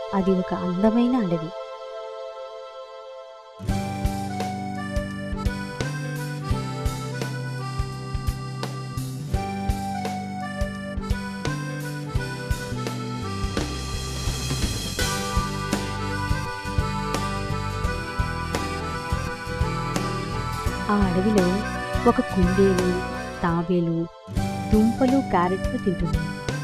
అది ఒక అందమైన అడవి ఆ అడవిలో ఒక కుందేలు తాబేలు దుంపలు క్యారెట్లు తింటుంది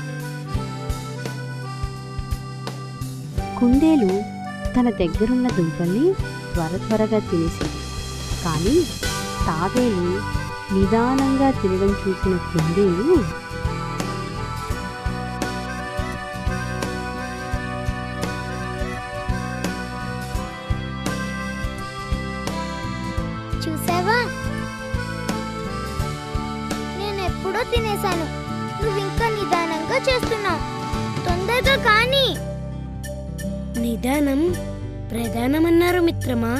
కుందేలు తన దగ్గరున్న దుంపల్ని త్వర త్వరగా తినేసింది కానీ తాబేలు నిదానంగా తినడం చూసిన కుందేలు చూసావా నేను ఎప్పుడో తినేశాను నువ్వు ఇంకా నిదానంగా చేస్తున్నావు తొందరగా కానీ నిదానం ప్రధానమన్నారు మిత్రమా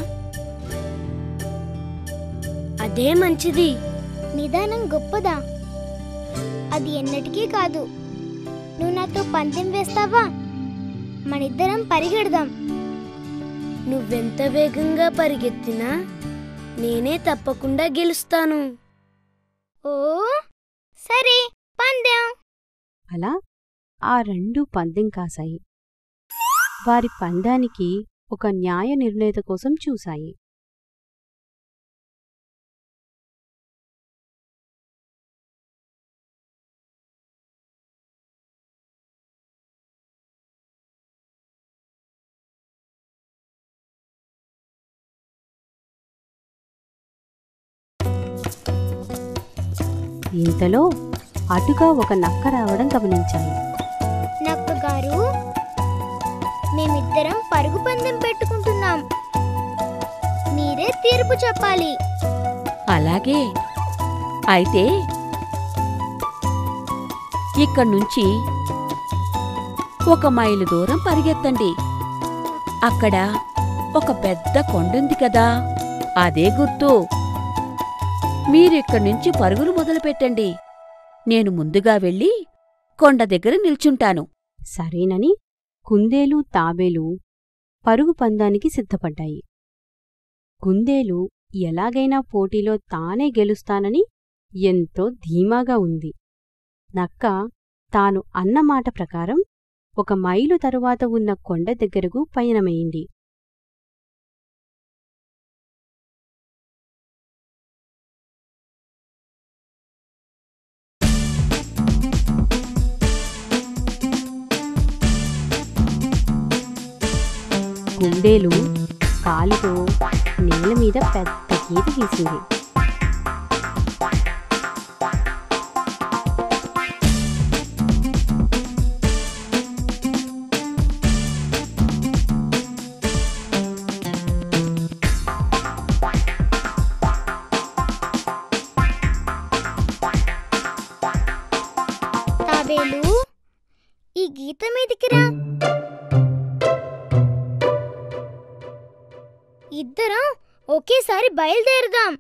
అదే మంచిది నిదానం గొప్పదా అది ఎన్నటికీ కాదు నువ్వు నాతో పందెం వేస్తావా మనిద్దరం పరిగెడదాం నువ్వెంత వేగంగా పరిగెత్తినా నేనే తప్పకుండా గెలుస్తాను ఓ సరే పందెం అలా ఆ రెండు పందెం కాశాయి వారి పందానికి ఒక న్యాయ నిర్ణేత కోసం చూశాయి ఇంతలో అటుగా ఒక నక్క రావడం గమనించాయి నక్క గారు మేమిద్దరం పరుగు పందెం పెట్టుకుంటున్నాం మీరే తీర్పు చెప్పాలి అలాగే అయితే ఇక్కడి నుంచి ఒక మైలు దూరం పరిగెత్తండి అక్కడ ఒక పెద్ద కొండుంది కదా అదే గుర్తు మీరిక్కడి నుంచి పరుగులు మొదలుపెట్టండి నేను ముందుగా వెళ్ళి కొండ దగ్గర నిల్చుంటాను సరేనని కుందేలు తాబేలు పరుగు పందానికి సిద్ధపడ్డాయి కుందేలు ఎలాగైనా పోటీలో తానే గెలుస్తానని ఎంతో ధీమాగా ఉంది నక్క తాను అన్నమాట ప్రకారం ఒక మైలు తరువాత ఉన్న కొండ దగ్గరకు పయనమైంది కుందేలు కాలుతో నేల మీద పెద్ద గీత గీసింది తాబేలు ఈ గీత మీదికి రా ఇద్దరం ఒకేసారి బయలుదేరుదాం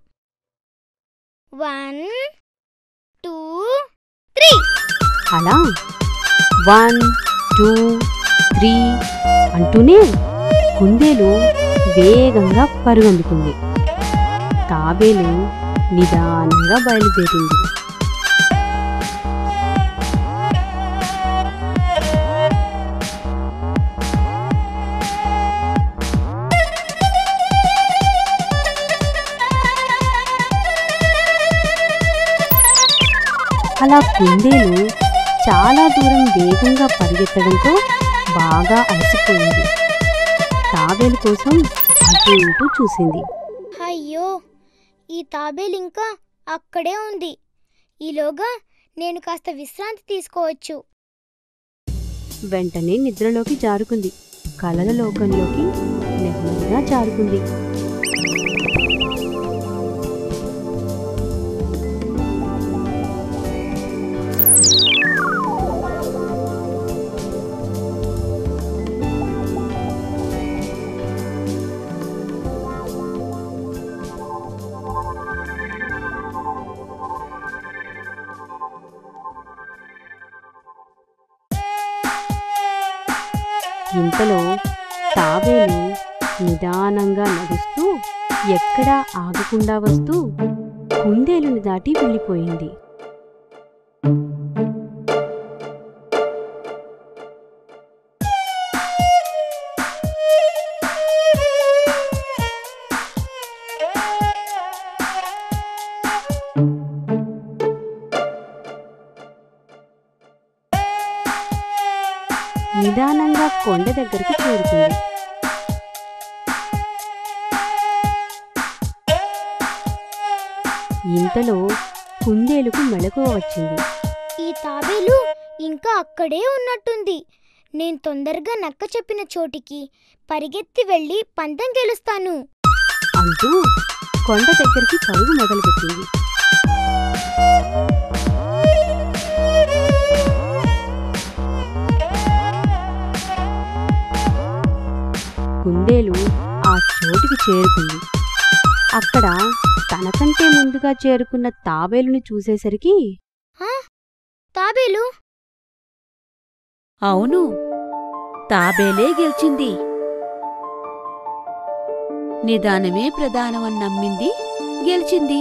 వన్ టూ త్రీ అలా వన్ టూ త్రీ అంటూనే కుందేలు వేగంగా పరుగందుకుంది తాబేలు నిదానంగా బయలుదేరింది అలా కుందేలు చాలా దూరం వేగంగా పరిగెత్తడంతో బాగా అలసిపోయింది తాబేలు కోసం అటు ఇటు చూసింది అయ్యో ఈ తాబేలు ఇంకా అక్కడే ఉంది ఈలోగా నేను కాస్త విశ్రాంతి తీసుకోవచ్చు వెంటనే నిద్రలోకి జారుకుంది కలల లోకంలోకి నెమ్మదిగా జారుకుంది ఇంతలో తాబేలు నిదానంగా నడుస్తూ ఎక్కడా ఆగకుండా వస్తూ కుందేలుని దాటి వెళ్ళిపోయింది నిదానంగా కొండ దగ్గరికి చేరుకుంది ఇంతలో కుందేలుకు మెలకువ వచ్చింది ఈ తాబేలు ఇంకా అక్కడే ఉన్నట్టుంది నేను తొందరగా నక్క చెప్పిన చోటికి పరిగెత్తి వెళ్ళి పందెం గెలుస్తాను అంటూ కొండ దగ్గరికి పరుగు మొదలుపెట్టింది కుందేలు ఆ చోటికి చేరుకుంది అక్కడ తనకంటే ముందుగా చేరుకున్న తాబేలుని చూసేసరికి తాబేలు అవును తాబేలే గెలిచింది నిదానమే ప్రధానమని నమ్మింది గెలిచింది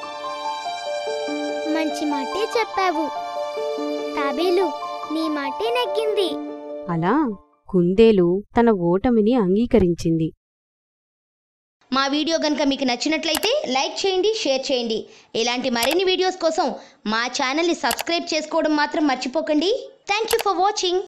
మంచి మాటే చెప్పావు తాబేలు నీ మాటే నెగ్గింది అలా కుందేలు తన ఓటమిని అంగీకరించింది మా వీడియో కనుక మీకు నచ్చినట్లయితే లైక్ చేయండి షేర్ చేయండి ఇలాంటి మరిన్ని వీడియోస్ కోసం మా ఛానల్ని సబ్స్క్రైబ్ చేసుకోవడం మాత్రం మర్చిపోకండి థ్యాంక్ యూ ఫర్ వాచింగ్